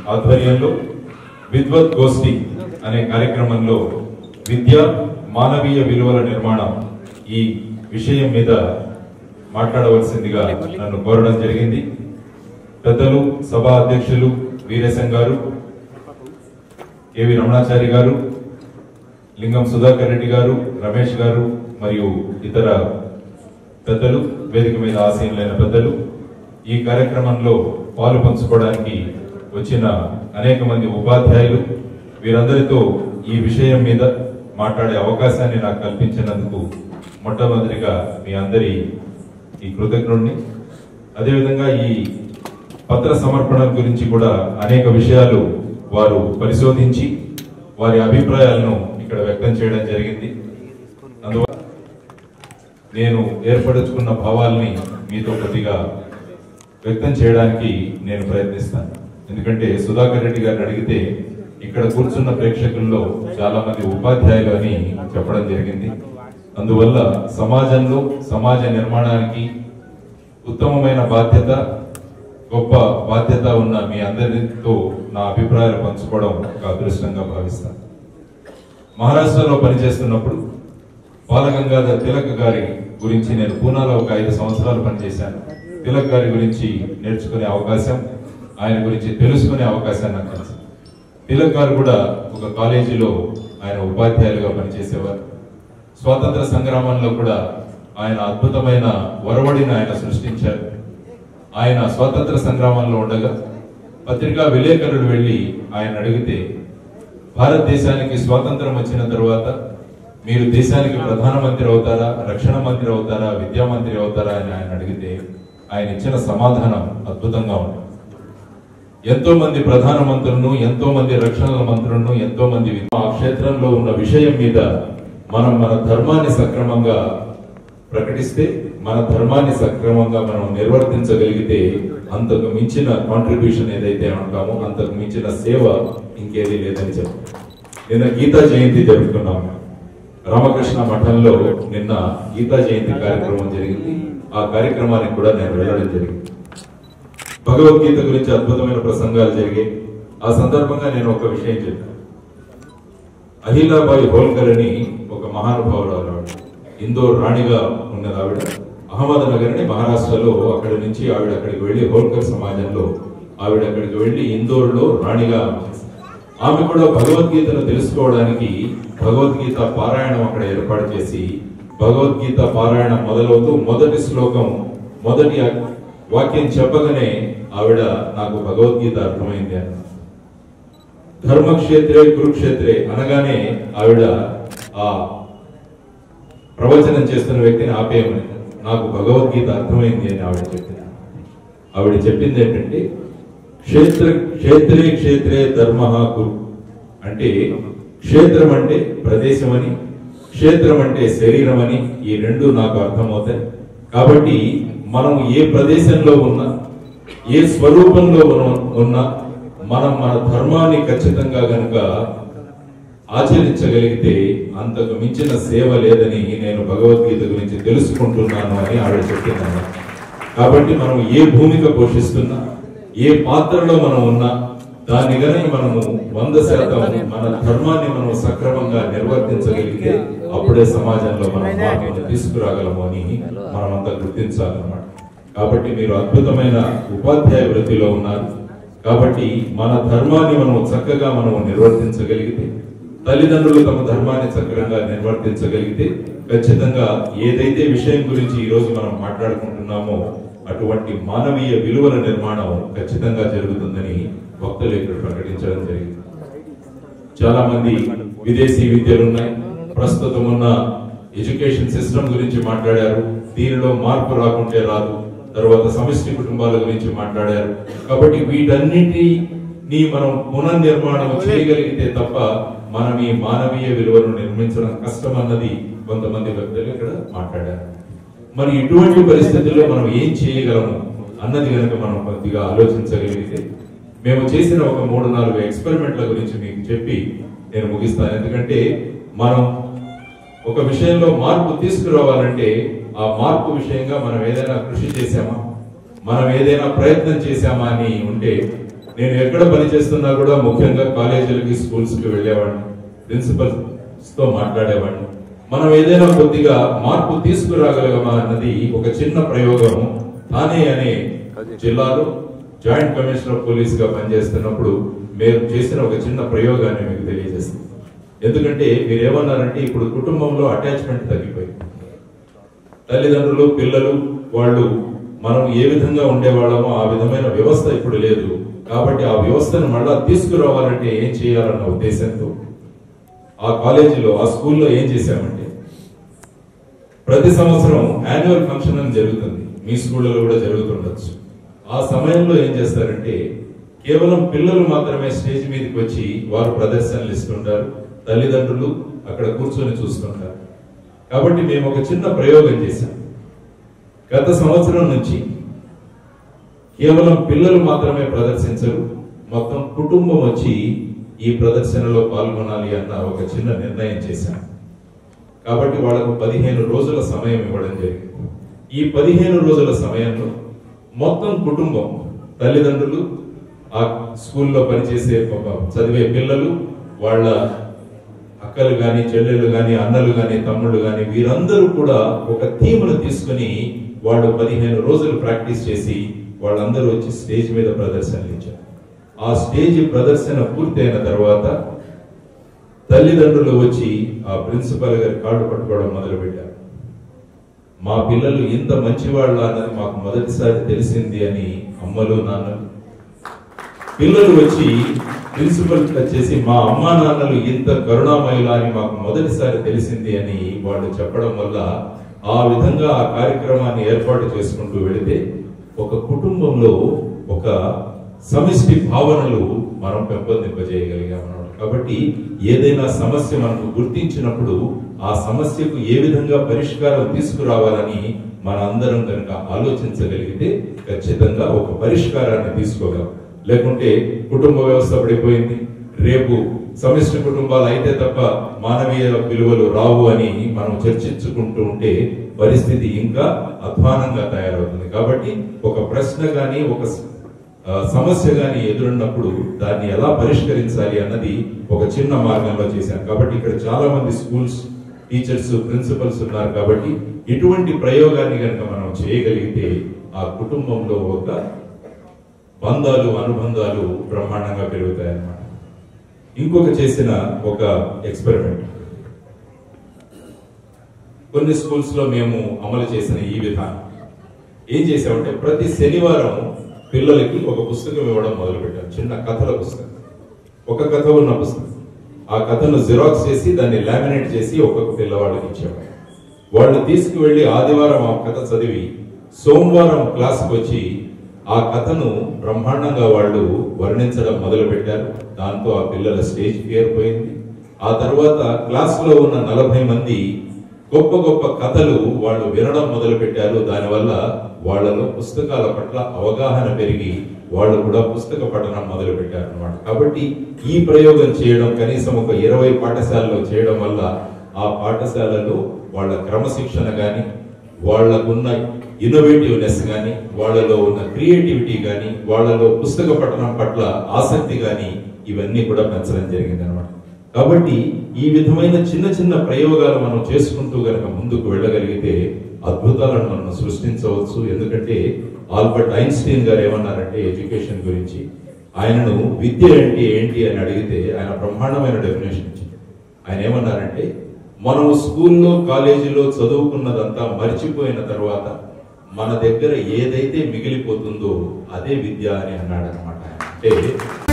ఆధ్వర్యంలో విద్వత్ గోష్ఠి అనే కార్యక్రమంలో విద్య మానవీయ విలువల నిర్మాణం ఈ విషయం మీద మాట్లాడవలసిందిగా నన్ను కోరడం జరిగింది పెద్దలు సభా అధ్యక్షులు వీరేశం గారు కేవి రమణాచారి గారు లింగం సుధాకర్ రెడ్డి గారు రమేష్ గారు మరియు ఇతర పెద్దలు వేదిక మీద ఆసీనులైన పెద్దలు ఈ కార్యక్రమంలో పాలు పంచుకోవడానికి వచ్చిన అనేక మంది ఉపాధ్యాయులు వీరందరితో ఈ విషయం మీద మాట్లాడే అవకాశాన్ని నాకు కల్పించినందుకు మొట్టమొదటిగా మీ అందరి ఈ కృతజ్ఞుడిని అదేవిధంగా ఈ పత్ర సమర్పణ గురించి కూడా అనేక విషయాలు వారు పరిశోధించి వారి అభిప్రాయాలను ఇక్కడ వ్యక్తం చేయడం జరిగింది అందువల్ల నేను ఏర్పరచుకున్న భావాల్ని మీతో కొద్దిగా వ్యక్తం చేయడానికి నేను ప్రయత్నిస్తాను ఎందుకంటే సుధాకర్ రెడ్డి గారిని అడిగితే ఇక్కడ కూర్చున్న ప్రేక్షకుల్లో చాలా మంది ఉపాధ్యాయులు అని చెప్పడం జరిగింది అందువల్ల సమాజంలో సమాజ నిర్మాణానికి ఉత్తమమైన బాధ్యత గొప్ప బాధ్యత ఉన్న మీ అందరితో నా అభిప్రాయాలు పంచుకోవడం ఒక అదృష్టంగా భావిస్తాను మహారాష్ట్రలో పనిచేస్తున్నప్పుడు బాలగంగాధర్ తిలక్ గారి గురించి నేను పూనాలో ఒక ఐదు సంవత్సరాలు పనిచేశాను తిలక్ గారి గురించి నేర్చుకునే అవకాశం ఆయన గురించి తెలుసుకునే అవకాశం నాకు కలిసింది తిలక్ గారు కూడా ఒక కాలేజీలో ఆయన ఉపాధ్యాయులుగా పనిచేసేవారు స్వాతంత్ర సంగ్రామంలో కూడా ఆయన అద్భుతమైన ఒరవడిని ఆయన సృష్టించారు ఆయన స్వాతంత్ర సంగ్రామంలో ఉండగా పత్రికా విలేకరులు వెళ్లి ఆయన అడిగితే భారతదేశానికి స్వాతంత్రం వచ్చిన తరువాత మీరు దేశానికి ప్రధానమంత్రి అవుతారా రక్షణ మంత్రి అవుతారా విద్యా మంత్రి అవుతారా అని ఆయన అడిగితే ఆయన ఇచ్చిన సమాధానం అద్భుతంగా ఉంది ఎంతో మంది ప్రధాన మంత్రులను ఎంతో మంది రక్షణ మంత్రులను ఎంతో మంది వి- ఆ క్షేత్రంలో ఉన్న విషయం మీద మనం మన ధర్మాన్ని సక్రమంగా ప్రకటిస్తే మన ధర్మాన్ని సక్రమంగా మనం నిర్వర్తించగలిగితే అంతకు మించిన కాంట్రిబ్యూషన్ ఏదైతే అంటామో అంతకు మించిన సేవ ఇంకేది లేదని చెప్పారు నిన్న గీతా జయంతి జరుపుకున్నాము రామకృష్ణ మఠంలో నిన్న గీతా జయంతి కార్యక్రమం జరిగింది ఆ కార్యక్రమానికి కూడా నేను వెళ్ళడం జరిగింది భగవద్గీత గురించి అద్భుతమైన ప్రసంగాలు జరిగాయి ఆ సందర్భంగా నేను ఒక విషయం చెప్పాను అహిలాబాయి హోల్కర్ అని ఒక మహానుభావురాలు ఆవిడ ఇందోర్ రాణిగా ఉన్నది ఆవిడ అహ్మద్ నగర్ అని మహారాష్ట్రలో అక్కడి నుంచి ఆవిడ అక్కడికి వెళ్లి హోల్కర్ సమాజంలో ఆవిడ అక్కడికి వెళ్లి ఇందోర్ లో రాణిగా ఆమె కూడా భగవద్గీతను తెలుసుకోవడానికి భగవద్గీత పారాయణం అక్కడ ఏర్పాటు చేసి భగవద్గీత పారాయణం మొదలవుతూ మొదటి శ్లోకం మొదటి వాక్యం చెప్పగానే ఆవిడ నాకు భగవద్గీత అర్థమైంది అన్న ధర్మక్షేత్రే కురుక్షేత్రే అనగానే ఆవిడ ఆ ప్రవచనం చేస్తున్న వ్యక్తిని ఆపేయమని నాకు భగవద్గీత అర్థమైంది అని ఆవిడ చెప్పింది ఆవిడ చెప్పింది ఏంటంటే క్షేత్ర క్షేత్రే క్షేత్రే ధర్మ కురు అంటే క్షేత్రం అంటే ప్రదేశం అని క్షేత్రం అంటే శరీరం అని ఈ రెండు నాకు అర్థమవుతాయి కాబట్టి మనం ఏ ప్రదేశంలో ఉన్నా ఏ స్వరూపంలో ఉన్న- ఉన్నా మనం మన ధర్మాన్ని ఖచ్చితంగా గనుక ఆచరించగలిగితే అంతకు మించిన సేవ లేదని నేను భగవద్గీత గురించి తెలుసుకుంటున్నాను అని ఆవిడ చెప్తున్నాను కాబట్టి మనం ఏ భూమిక పోషిస్తున్నా ఏ పాత్రలో మనం ఉన్నా దాన్ని గని మనము వంద శాతం మన ధర్మాన్ని మనం సక్రమంగా నిర్వర్తించగలిగితే అప్పుడే సమాజంలో మనం మార్పును తీసుకురాగలము అని మనమంతా గుర్తించాలన్నమాట కాబట్టి మీరు అద్భుతమైన ఉపాధ్యాయ వృత్తిలో ఉన్నారు కాబట్టి మన ధర్మాన్ని మనం చక్కగా మనం నిర్వర్తించగలిగితే తల్లిదండ్రులు తమ ధర్మాన్ని చక్కగా నిర్వర్తించగలిగితే ఖచ్చితంగా ఏదైతే విషయం గురించి ఈ రోజు మనం మాట్లాడుకుంటున్నామో అటువంటి మానవీయ విలువల నిర్మాణం ఖచ్చితంగా జరుగుతుందని వక్తలు ఇక్కడ ప్రకటించడం జరిగింది చాలా మంది విదేశీ విద్యలు ఉన్నాయి ప్రస్తుతం ఉన్న ఎడ్యుకేషన్ సిస్టమ్ గురించి మాట్లాడారు దీనిలో మార్పు రాకుంటే రాదు తర్వాత సమిష్టి కుటుంబాల గురించి మాట్లాడారు కాబట్టి వీటన్నిటిని మనం పునర్నిర్మాణం చేయగలిగితే తప్ప మనం ఈ మానవీయ విలువలను నిర్మించడం కష్టం అన్నది కొంతమంది వ్యక్తులు ఇక్కడ మాట్లాడారు మరి ఇటువంటి పరిస్థితుల్లో మనం ఏం చేయగలము అన్నది కనుక మనం కొద్దిగా ఆలోచించగలిగితే మేము చేసిన ఒక మూడు నాలుగు ఎక్స్పెరిమెంట్ల గురించి మీకు చెప్పి నేను ముగిస్తాను ఎందుకంటే మనం ఒక విషయంలో మార్పు తీసుకురావాలంటే ఆ మార్పు విషయంగా మనం ఏదైనా కృషి చేశామా మనం ఏదైనా ప్రయత్నం చేశామా అని ఉంటే నేను ఎక్కడ పని చేస్తున్నా కూడా ముఖ్యంగా కాలేజీలకి స్కూల్స్ కి వెళ్ళేవాడిని ప్రిన్సిపల్స్ తో మాట్లాడేవాడిని మనం ఏదైనా కొద్దిగా మార్పు తీసుకురాగలగమా అన్నది ఒక చిన్న ప్రయోగం థానే అనే జిల్లాలో జాయింట్ కమిషనర్ ఆఫ్ పోలీస్ గా పనిచేస్తున్నప్పుడు మేము చేసిన ఒక చిన్న ప్రయోగాన్ని మీకు తెలియజేస్తాం ఎందుకంటే మీరు ఏమన్నారంటే ఇప్పుడు కుటుంబంలో అటాచ్మెంట్ తగ్గిపోయింది తల్లిదండ్రులు పిల్లలు వాళ్ళు మనం ఏ విధంగా ఉండేవాళ్ళమో ఆ విధమైన వ్యవస్థ ఇప్పుడు లేదు కాబట్టి ఆ వ్యవస్థను మళ్ళా తీసుకురావాలంటే ఏం చేయాలన్న ఉద్దేశంతో ఆ కాలేజీలో ఆ స్కూల్లో ఏం చేశామంటే ప్రతి సంవత్సరం యాన్యువల్ ఫంక్షన్ అని జరుగుతుంది మీ స్కూళ్ళలో కూడా జరుగుతుండొచ్చు ఆ సమయంలో ఏం చేస్తారంటే కేవలం పిల్లలు మాత్రమే స్టేజ్ మీదకి వచ్చి వారు ప్రదర్శనలు ఇస్తుంటారు తల్లిదండ్రులు అక్కడ కూర్చొని చూస్తుంటారు కాబట్టి మేము ఒక చిన్న ప్రయోగం చేశాం గత సంవత్సరం నుంచి కేవలం పిల్లలు మాత్రమే ప్రదర్శించరు మొత్తం కుటుంబం వచ్చి ఈ ప్రదర్శనలో పాల్గొనాలి అన్న ఒక చిన్న నిర్ణయం చేశాం కాబట్టి వాళ్ళకు పదిహేను రోజుల సమయం ఇవ్వడం జరిగింది ఈ పదిహేను రోజుల సమయంలో మొత్తం కుటుంబం తల్లిదండ్రులు ఆ స్కూల్లో పనిచేసే పాప- చదివే పిల్లలు వాళ్ళ అక్కలు గాని చెల్లెళ్ళు గాని అన్నలు గాని తమ్ముళ్ళు గాని వీరందరూ కూడా ఒక థీమ్ను తీసుకుని వాళ్ళు పదిహేను రోజులు ప్రాక్టీస్ చేసి వాళ్ళందరూ వచ్చి స్టేజ్ మీద ప్రదర్శనలు ఇచ్చారు ఆ స్టేజ్ ప్రదర్శన పూర్తయిన తర్వాత తల్లిదండ్రులు వచ్చి ఆ ప్రిన్సిపల్ గారి కార్డు పట్టుకోవడం మొదలు పెట్టారు మా పిల్లలు ఇంత మంచివాళ్ళ అన్నది మాకు మొదటిసారి తెలిసింది అని అమ్మలు నాన్నలు పిల్లలు వచ్చి ప్రిన్సిపల్ వచ్చేసి మా అమ్మా నాన్నలు ఇంత కరుణామయుల అని మాకు మొదటిసారి తెలిసింది అని వాళ్ళు చెప్పడం వల్ల ఆ విధంగా ఆ కార్యక్రమాన్ని ఏర్పాటు చేసుకుంటూ వెళితే ఒక కుటుంబంలో ఒక సమిష్టి భావనలు మనం పెంపొందింపజేయగలిగాం అన్నమాట కాబట్టి ఏదైనా సమస్య మనకు గుర్తించినప్పుడు ఆ సమస్యకు ఏ విధంగా పరిష్కారం తీసుకురావాలని మన అందరం కనుక ఆలోచించగలిగితే ఖచ్చితంగా ఒక పరిష్కారాన్ని తీసుకోగలం లేకుంటే కుటుంబ వ్యవస్థ పడిపోయింది రేపు సమిష్టి కుటుంబాలు అయితే తప్ప మానవీయ విలువలు రావు అని మనం చర్చించుకుంటూ ఉంటే పరిస్థితి ఇంకా అధ్వానంగా తయారవుతుంది కాబట్టి ఒక ప్రశ్న గాని ఒక స- ఆ, సమస్య గాని ఎదురున్నప్పుడు దాన్ని ఎలా పరిష్కరించాలి అన్నది ఒక చిన్న మార్గంలో చేశాను కాబట్టి ఇక్కడ చాలా మంది స్కూల్స్ టీచర్స్ ప్రిన్సిపల్స్ ఉన్నారు కాబట్టి ఇటువంటి ప్రయోగాన్ని కనుక మనం చేయగలిగితే ఆ కుటుంబంలో ఒక బంధాలు అనుబంధాలు బ్రహ్మాండంగా పెరుగుతాయి అన్నమాట ఇంకొక చేసిన ఒక ఎక్స్పెరిమెంట్ కొన్ని స్కూల్స్ లో మేము అమలు చేసిన ఈ విధానం ఏం చేసామంటే ప్రతి శనివారం పిల్లలకి ఒక పుస్తకం ఇవ్వడం మొదలు పెట్టాం చిన్న కథల పుస్తకం ఒక కథ ఉన్న పుస్తకం ఆ కథను జిరాక్స్ చేసి దాన్ని లామినేట్ చేసి ఒక్కొక్క పిల్లవాడికి ఇచ్చేవాడు వాళ్ళు తీసుకువెళ్లి ఆదివారం ఆ కథ చదివి సోమవారం క్లాస్కి వచ్చి ఆ కథను బ్రహ్మాండంగా వాళ్ళు వర్ణించడం మొదలు పెట్టారు దాంతో ఆ పిల్లల స్టేజ్ ఫియర్ పోయింది ఆ తర్వాత క్లాస్ లో ఉన్న నలభై మంది గొప్ప గొప్ప కథలు వాళ్ళు వినడం మొదలు పెట్టారు దానివల్ల వాళ్ళలో పుస్తకాల పట్ల అవగాహన పెరిగి వాళ్ళు కూడా పుస్తక పఠనం మొదలు పెట్టారు అనమాట కాబట్టి ఈ ప్రయోగం చేయడం కనీసం ఒక ఇరవై పాఠశాలలో చేయడం వల్ల ఆ పాఠశాలలో వాళ్ళ క్రమశిక్షణ గాని వాళ్ళకున్న ఇన్నోవేటివ్నెస్ గాని వాళ్ళలో ఉన్న క్రియేటివిటీ గాని వాళ్ళలో పుస్తక పఠనం పట్ల ఆసక్తి గాని ఇవన్నీ కూడా పెంచడం జరిగింది అనమాట కాబట్టి ఈ విధమైన చిన్న చిన్న ప్రయోగాలు మనం చేసుకుంటూ గనక ముందుకు వెళ్ళగలిగితే అద్భుతాలను మనం సృష్టించవచ్చు ఎందుకంటే ఆల్బర్ట్ ఐన్స్టీన్ గారు ఏమన్నారంటే ఎడ్యుకేషన్ గురించి ఆయనను విద్య అంటే ఏంటి అని అడిగితే ఆయన బ్రహ్మాండమైన డెఫినేషన్ ఇచ్చింది ఆయన ఏమన్నారంటే మనం స్కూల్లో కాలేజీలో చదువుకున్నదంతా మర్చిపోయిన తర్వాత మన దగ్గర ఏదైతే మిగిలిపోతుందో అదే విద్య అని అన్నాడు అనమాట అంటే